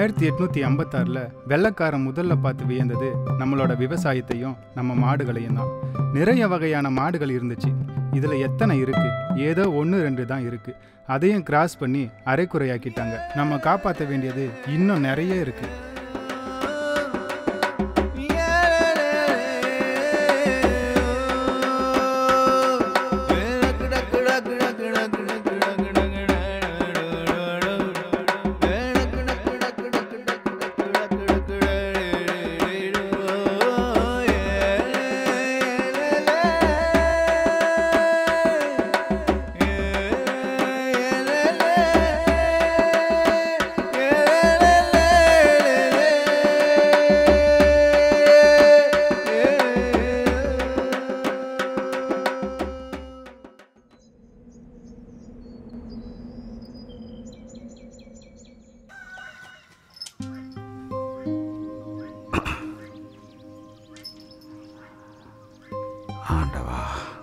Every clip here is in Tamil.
ஆயிரத்தி எட்நூற்றி ஐம்பத்தாறில் வெள்ளைக்காரன் முதல்ல பார்த்து வியந்தது நம்மளோட விவசாயத்தையும் நம்ம மாடுகளையும் தான் நிறைய வகையான மாடுகள் இருந்துச்சு இதில் எத்தனை இருக்கு ஏதோ ஒன்று ரெண்டு தான் இருக்கு அதையும் கிராஸ் பண்ணி அரைக்குறையாக்கிட்டாங்க நம்ம காப்பாற்ற வேண்டியது இன்னும் நிறைய இருக்கு ஆண்டவா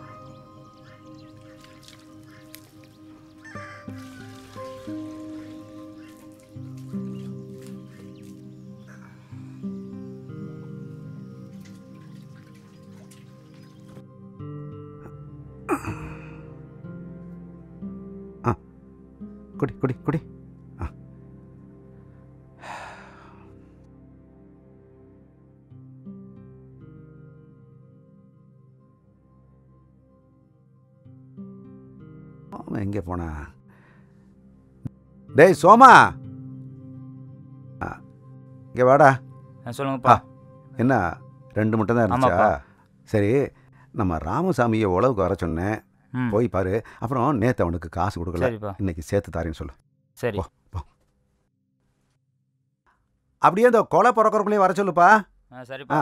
ஆ குடி குடி குடி ஆ அவன் எங்கே போனா டேய் சோமா இங்கே வாடா ஆ, சொல்லுங்கப்பா என்ன ரெண்டு மட்டும் தான் இருந்துச்சா ஆமாப்பா. சரி நம்ம ராமசாமியை உழவுக்கு வர சொன்னேன் ம் போய் பாரு அப்புறம் நேத்து அவனுக்கு காசு கொடுக்கல சரிப்பா இன்னைக்கு சேர்த்து தாரேன்னு சொல்லு சரி போ போ அப்படியே இந்த கொலை பிறக்கிறக்குள்ளேயே வர சொல்லுப்பா ஆ சரிப்பா ஆ.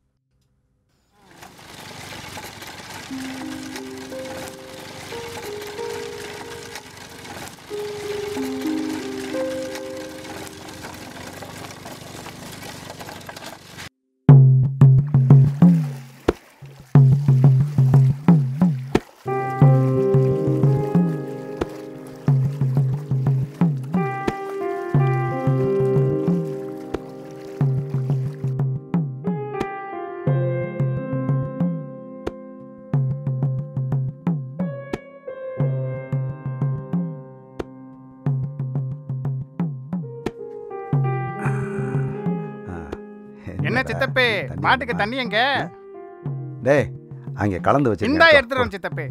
ஆ. என்ன என்னடா, சித்தப்பே தண்ணி மாட்டுக்கு வேணுமா? தண்ணி எங்க டேய் அங்கே கலந்து வச்சு இந்தா எடுத்துறோம் சித்தப்பே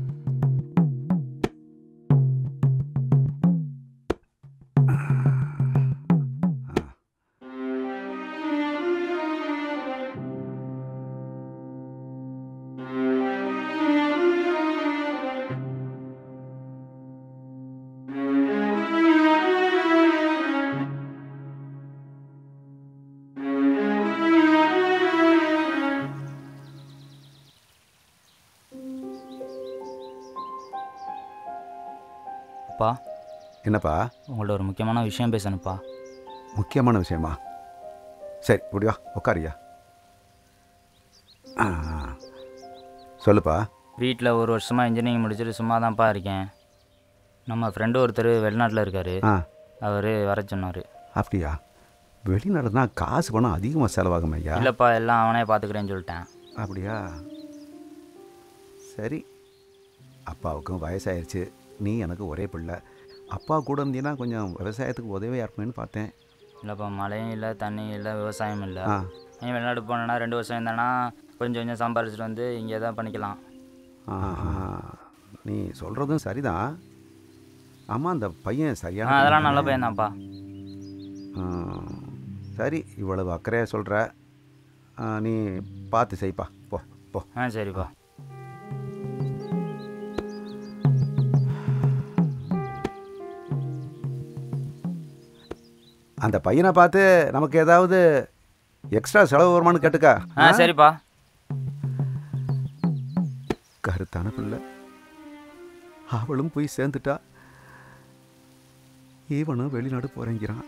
அப்பா என்னப்பா உங்கள்ட்ட ஒரு முக்கியமான விஷயம் பேசணும்ப்பா முக்கியமான விஷயமா சரி இப்படி வா உட்காரியா ஆ, சொல்லுப்பா வீட்டில் ஒரு வருஷமாக இன்ஜினியரிங் முடிச்சுட்டு சும்மா தான்ப்பா இருக்கேன் நம்ம ஃப்ரெண்டு ஒருத்தர் வெளிநாட்டில் இருக்கார் ஆ அவர் வர சொன்னார் அப்படியா வெளிநாடுனா காசு பணம் அதிகமாக செலவாகும் ஐயா இல்லைப்பா எல்லாம் அவனே பார்த்துக்கிறேன்னு சொல்லிட்டேன் அப்படியா சரி அப்பாவுக்கும் வயசாயிருச்சு நீ எனக்கு ஒரே பிள்ளை அப்பா கூட இருந்தீங்கன்னா கொஞ்சம் விவசாயத்துக்கு உதவியாக இருக்குமேன்னு பார்த்தேன் இல்லைப்பா மழையும் இல்லை தண்ணியும் இல்லை விவசாயம் இல்லை ஆ நீ வெளிநாடு போனேன்னா ரெண்டு வருஷம் இருந்தானா கொஞ்சம் கொஞ்சம் சம்பாரிச்சிட்டு வந்து இங்கே தான் பண்ணிக்கலாம் ஆஹா. நீ சொல்கிறதும் சரிதான் ஆமாம் அந்த பையன் ஆ சரியான அதெல்லாம் நல்ல பையன் பையன்தான்ப்பா ஆ, சரி இவ்வளவு அக்கறையாக சொல்கிற நீ பார்த்து செய்ப்பா போ போ ஆ சரிப்பா அந்த பையனை பார்த்து நமக்கு ஏதாவது எக்ஸ்ட்ரா செலவு வருமானு கேட்டுக்கா ஆ சரிப்பா கருத்தான பிள்ளை அவளும் போய் சேர்ந்துட்டா இவனும் வெளிநாடு போறேங்கிறான்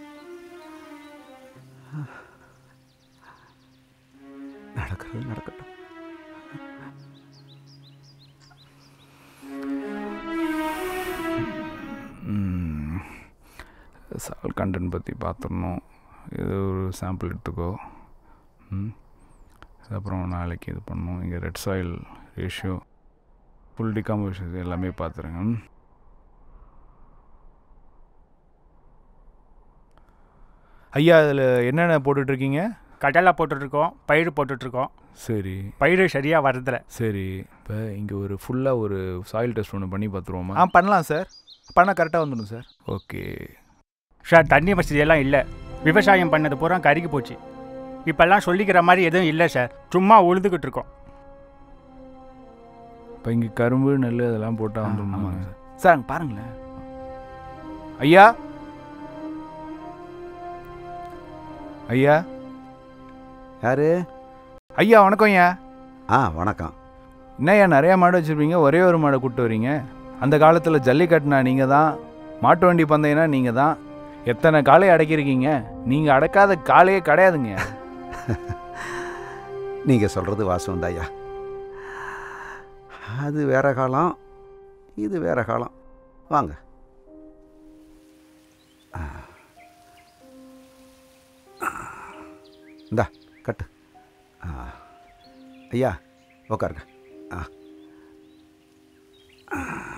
நடக்கிறது நடக்கட்டும் சால் கண்டென்ட் பற்றி பார்த்துடணும் இது ஒரு சாம்பிள் எடுத்துக்கோ ம் அப்புறம் நாளைக்கு இது பண்ணணும் இங்கே red soil ratio full decomposition எல்லாமே பார்த்துருங்க ம். ஐயா அதில் என்னென்ன போட்டுட்ருக்கீங்க கடலை போட்டுட்ருக்கோம் பயிர் போட்டுட்ருக்கோம் சரி பயிர் சரியாக வரதில்ல சரி இப்போ இங்கே ஒரு ஃபுல்லாக ஒரு சாயில் டெஸ்ட் ஒன்று பண்ணி பார்த்துருவோமா ஆ பண்ணலாம் சார் பண்ணால் கரெக்டாக வந்துடும் சார் ஓகே சார் தண்ணி வசதியெல்லாம் இல்லை விவசாயம் பண்ணது பூரா கருகி போச்சு இப்போல்லாம் சொல்லிக்கிற மாதிரி எதுவும் இல்லை சார் சும்மா உழுதுகிட்டு இருக்கோம் இப்போ இங்கே கரும்பு நெல் அதெல்லாம் போட்டால் வந்துடும் ஆமாங்க சார் அங்கே பாருங்களேன் ஐயா ஐயா யாரு ஐயா வணக்கம் ஐயா ஆ வணக்கம் என்னய்யா நிறையா மாடு வச்சுருப்பீங்க ஒரே ஒரு மாடை கூப்பிட்டு வரீங்க அந்த காலத்தில் ஜல்லிக்கட்டுனா நீங்கள் தான் மாட்டு வண்டி பந்தயம்னா நீங்கள் தான் எத்தனை காளையை அடக்கியிருக்கீங்க நீங்கள் அடக்காத காளையே கிடையாதுங்க நீங்கள் சொல்கிறது வாசம் ஐயா அது வேற காலம் இது வேற காலம் வாங்க ஆ. இந்தா கட்டு ஆ. ஐயா உக்காருங்க ஆ ஆ.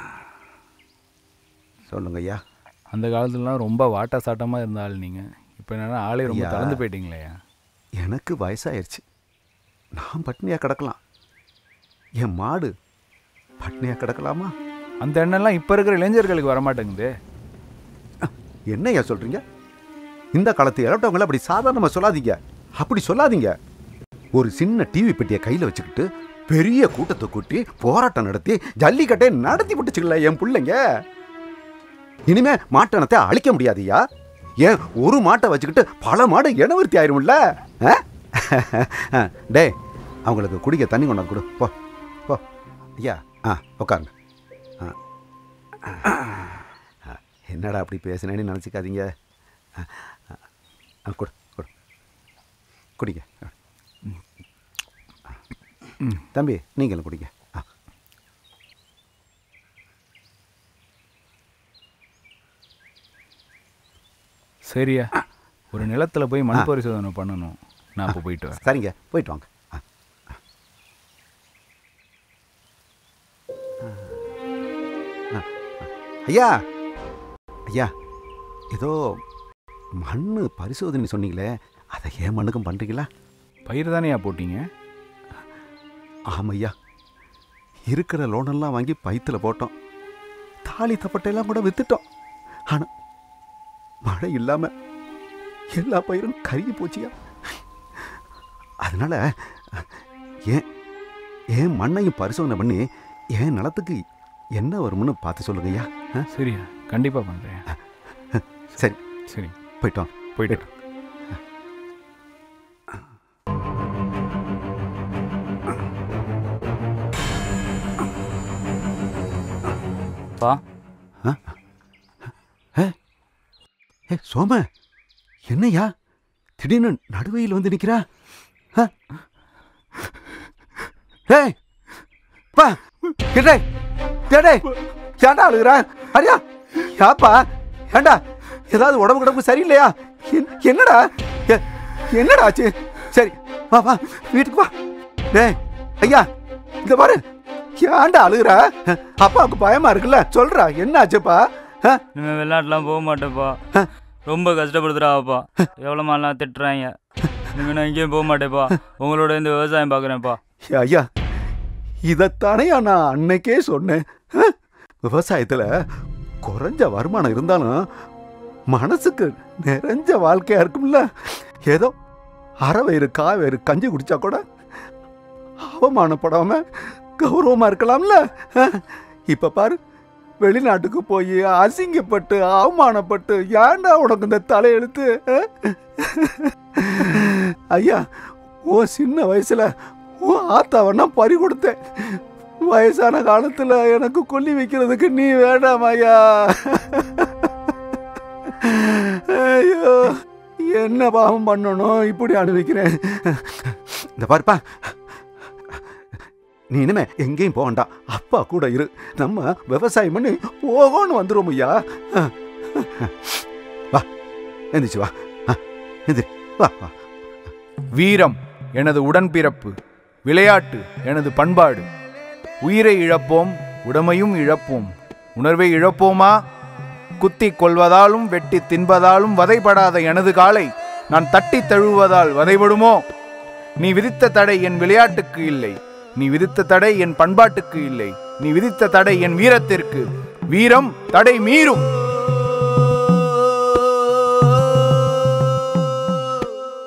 சொல்லுங்க ஐயா அந்த காலத்துலலாம் ரொம்ப வாட்ட சாட்டமாக இருந்த ஆள் நீங்கள் இப்போ என்னன்னா ஆளே ரொம்ப ஐயா. தளர்ந்து போயிட்டீங்களேயா எனக்கு வயசாயிருச்சு நான் பட்னியாக கிடக்கலாம் என் மாடு பட்னியாக கிடக்கலாமா அந்த எண்ணெல்லாம் இப்போ இருக்கிற இளைஞர்களுக்கு வரமாட்டேங்குது என்னய்யா சொல்கிறீங்க இந்த காலத்து இறட்டவங்களை அப்படி சாதாரணமாக சொல்லாதீங்க அப்படி சொல்லாதீங்க ஒரு சின்ன டிவி பெட்டியை கையில் வச்சுக்கிட்டு பெரிய கூட்டத்தை கூட்டி போராட்டம் நடத்தி ஜல்லிக்கட்டை நடத்தி விட்டுச்சுங்கள என் பிள்ளைங்க இனிமே மாட்டணத்தை அழிக்க முடியாதுயா ஏன் ஒரு மாட்டை வச்சுக்கிட்டு பல மாடு இனவர்த்தி ஆயிரும்ல ஆ? டேய் அவங்களுக்கு குடிக்க தண்ணி கொண்டாந்து கொடு போ போ ஐயா ஆ உட்காருங்க ஆ ஆ, என்னடா அப்படி பேசுனேன்னு நினச்சிக்காதீங்க ஆ, ஆ, ஆ, கொடு கொடு குடிங்க ம். தம்பி நீங்களும் குடிங்க ஆ சரியா ஒரு நிலத்தில் போய் மண் பரிசோதனை பண்ணணும் நான் இப்போ போயிட்டு வரேன் சரிங்க போயிட்டு வாங்க ஆ. ஆ. ஐயா ஐயா ஏதோ மண்ணு பரிசோதனை சொன்னீங்களே அதை ஏன் மண்ணுக்கும் பண்ணுறீங்களா பயிர் தானேயா போட்டீங்க ஆமையா இருக்கிற லோனெல்லாம் வாங்கி பைத்தில் போட்டோம் தாலி தப்பட்டையெல்லாம் கூட வித்துட்டோம் ஆனால் மழை இல்லாமல் எல்லா பயிரும் கருகி போச்சியா அதனால ஏன் ஏன் மண்ணையும் பரிசோதனை பண்ணி என் நிலத்துக்கு என்ன வரும்னு பார்த்து சொல்லுங்கய்யா ஆ? சரியா கண்டிப்பாக பண்ணுறேன் சரி சரி போயிட்டு வாங்க போயிட்டு பா ஏ சோம என்னய்யா திடீர்னு நடுவையில் வந்து நிற்கிறா ஆ? ஏய் பா கிட்டே டேடே ஏன்டா அழுகுற அரியா யாப்பா ஏண்டா ஏதாவது உடம்பு கிடம்பு சரியில்லையா என்- என்னடா எ- என்னடா ஆச்சு சரி வா வா வீட்டுக்கு வா டேய் ஐயா இந்த பாரு ஏன்டா அழுகுற அப்பாவுக்கு பயமா இருக்குல்ல சொல்றா என்ன ஆச்சுப்பா ஆ? இனிமேல் வெளிநாட்டுலாம் போக மாட்டேப்பா ரொம்ப கஷ்டப்படுத்துறாப்பா எவ்வளோ மாலாம் திட்டுறாங்க இனிமேல் நான் எங்கேயும் போக மாட்டேப்பா உங்களோட இந்த விவசாயம் பார்க்குறேன்ப்பா ஏ, ஐயா இதைத்தானே நான் அன்னைக்கே சொன்னேன் ஆ? விவசாயத்துல குறைஞ்ச வருமானம் இருந்தாலும் மனசுக்கு நிறைஞ்ச வாழ்க்கையா இருக்கும்ல ஏதோ அரை வயிறு கா வயிறு கஞ்சி குடிச்சா கூட அவமானப்படாம கௌரவமா இருக்கலாம்ல ஆ? இப்ப பாரு வெளிநாட்டுக்கு போய் அசிங்கப்பட்டு அவமானப்பட்டு ஏன்டா உனக்கு இந்த தலையெழுத்து ஆ? ஐயா ஓ சின்ன வயசுல ஓ ஆத்தாவன்னா பறி கொடுத்தேன் வயசான காலத்துல எனக்கு கொல்லி வைக்கிறதுக்கு நீ வேண்டாம் ஐயா ஐயோ என்ன பாவம் பண்ணணும் இப்படி அனுபவிக்கிறேன் இந்த பாருப்பா நீ இனிமே எங்கேயும் போக வேண்டாம் அப்பா கூட இரு நம்ம விவசாயம் பண்ணி போகணும்னு வந்துடும் ஐயா வா எந்திரிச்சு வா ஆ, எந்திரி வா வா வீரம் எனது உடன்பிறப்பு விளையாட்டு எனது பண்பாடு உயிரை இழப்போம் உடமையும் இழப்போம் உணர்வை இழப்போமா குத்தி கொள்வதாலும் வெட்டி தின்பதாலும் வதைபடாத எனது காலை நான் தட்டி தழுவுவதால் வதைபடுமோ நீ விதித்த தடை என் விளையாட்டுக்கு இல்லை நீ விதித்த தடை என் பண்பாட்டுக்கு இல்லை நீ விதித்த தடை என் வீரத்திற்கு வீரம் தடை மீறும்